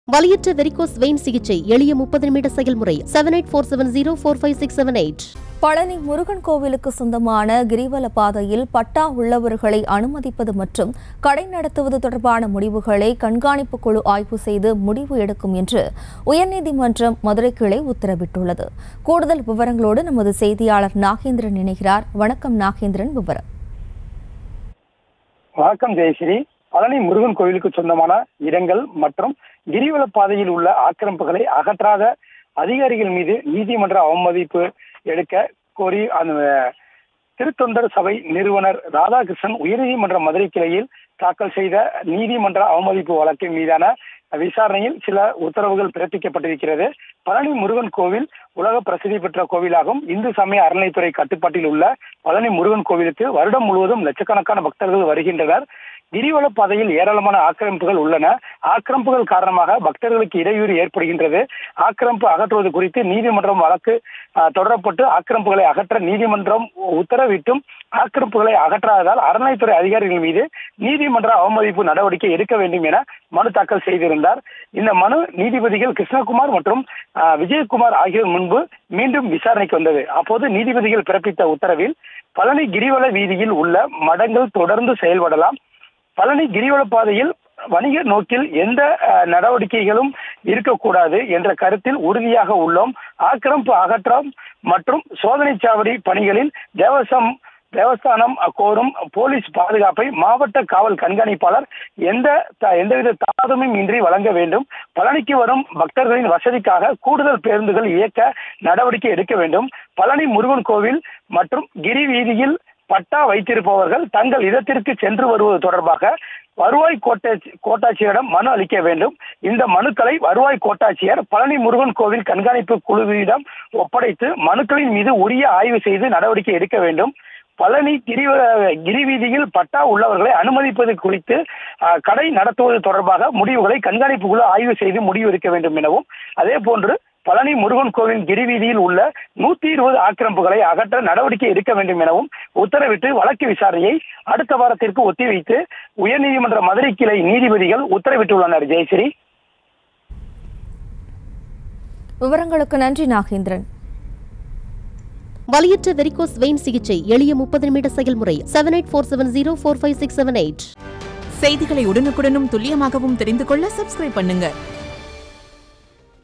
வலியற்ற varicose vein சிகிச்சை எளிய முப்பது நிமிட செயல்முறை seven eight four seven zero four five six seven eight Palani Murugan கோவிலுக்கு சொந்தமான கிரிவல பாதையில் பட்டா உள்ளவர்களை அனுமதிப்பது மற்றும் கடை நடத்துவது தொடர்பான முடிவுகளை கண்காணிப்பு குழு ஆய்வு செய்து முடிவு எடுக்கும் என்று உயர்நீதிமன்றம் மதுரை கிளை உத்தரவிட்டுள்ளது கூடுதல் விவரங்களோடு நமது செய்தியாளர் நாகேந்திரன் இணைகிறார் வணக்கம் நாகேந்திரன் விவரம் வணக்கம் ஜெயஸ்ரீ பழனி முருகன் கோவிலுக்கு சொந்தமான இடங்கள் மற்றும் கிரிவல பாதையில் உள்ள ஆக்கிரமிப்புகளை அகற்றாத அதிகாரிகள் மீது நீதிமன்ற அவமதிப்பு எடுக்க கோரி அந்த திருத்தொண்டர் சபை நிறுவனர் ராதாகிருஷ்ணன் உயர்நீதிமன்ற மதுரை கிளையில் தாக்கல் செய்த நீதிமன்ற அவமதிப்பு வழக்கின் மீதான விசாரணையில் சில உத்தரவுகள் பிறப்பிக்கப்பட்டிருக்கிறது பழனி முருகன் கோவில் உலக பிரசித்தி பெற்ற கோவிலாகும் இந்து சமய அறநிலைத்துறை கட்டுப்பாட்டில் உள்ள பழனி முருகன் கோவிலுக்கு வருடம் முழுவதும் லட்சக்கணக்கான பக்தர்கள் வருகின்றனர் கிரிவல பாதையில் ஏராளமான ஆக்கிரமிப்புகள் உள்ளன ஆக்கிரமிப்புகள் காரணமாக பக்தர்களுக்கு இடையூறு ஏற்படுகின்றது ஆக்கிரமிப்பு அகற்றுவது குறித்து நீதிமன்றம் வழக்கு அஹ், தொடரப்பட்டு ஆக்கிரமிப்புகளை அகற்ற நீதிமன்றம் உத்தரவிட்டும் ஆக்கிரமிப்புகளை அகற்றாததால் அறநிலைத்துறை அதிகாரிகள் மீது நீதிமன்ற அவமதிப்பு நடவடிக்கை எடுக்க வேண்டும் என மனு தாக்கல் செய்திருந்தார் இந்த மனு நீதிபதிகள் கிருஷ்ணகுமார் மற்றும் அஹ், விஜயகுமார் ஆகியோர் முன்பு மீண்டும் விசாரணைக்கு வந்தது அப்போது நீதிபதிகள் பிறப்பித்த உத்தரவில் பழனி கிரிவல வீதியில் உள்ள மடங்கள் தொடர்ந்து செயல்படலாம் பழனி கிரிவல பாதையில் வணிக நோக்கில் எந்த அஹ், நடவடிக்கைகளும் இருக்கக்கூடாது என்ற கருத்தில் உறுதியாக உள்ளோம் ஆக்கிரமிப்பு அகற்றம் மற்றும் சோதனை சாவடி பணிகளில் தேவசம் தேவஸ்தானம் கோரும் போலீஸ் பாதுகாப்பை மாவட்ட காவல் கண்காணிப்பாளர் எந்த த- எந்தவித தாமதமும் இன்றி வழங்க வேண்டும் பழனிக்கு வரும் பக்தர்களின் வசதிக்காக கூடுதல் பேருந்துகள் இயக்க நடவடிக்கை எடுக்க வேண்டும் பழனி முருகன் கோவில் மற்றும் கிரி வீதியில் பட்டா வைத்திருப்பவர்கள் தங்கள் இடத்திற்கு சென்று வருவது தொடர்பாக வருவாய் கோட்டாட்சி கோட்டாட்சியரிடம் மனு அளிக்க வேண்டும் இந்த மனுக்களை வருவாய் கோட்டாட்சியர் பழனி முருகன் கோவில் கண்காணிப்பு குழுவிடம் ஒப்படைத்து மனுக்களின் மீது உரிய ஆய்வு செய்து நடவடிக்கை எடுக்க வேண்டும் பழனி கிரி கிரிவீதியில் பட்டா உள்ளவர்களை அனுமதிப்பது குறித்து அஹ், கடை நடத்துவது தொடர்பாக முடிவுகளை கண்காணிப்பு குழு ஆய்வு செய்து முடிவு எடுக்க வேண்டும் எனவும் அதே போன்று பழனி முருகன் கோவில் கிரிவீதியில் உள்ள நூத்தி இருபது ஆக்கிரமிப்புகளை அகற்ற நடவடிக்கை எடுக்க வேண்டும் எனவும் உத்தரவிட்டு வழக்கு விசாரணையை அடுத்த வாரத்திற்கு ஒத்திவைத்து உயர்நீதிமன்ற மதுரை கிளை நீதிபதிகள் உத்தரவிட்டுள்ளனர் ஜெயஸ்ரீ விவரங்களுக்கு நன்றி நாகேந்திரன் வலியற்ற வெரிகோஸ் வெயின் சிகிச்சை எளிய முப்பது நிமிட செயல்முறை seven eight four seven zero four five six seven eight செய்திகளை உடனுக்குடனும் துல்லியமாகவும் தெரிந்து கொள்ள சப்ஸ்கிரைப் பண்ணுங்க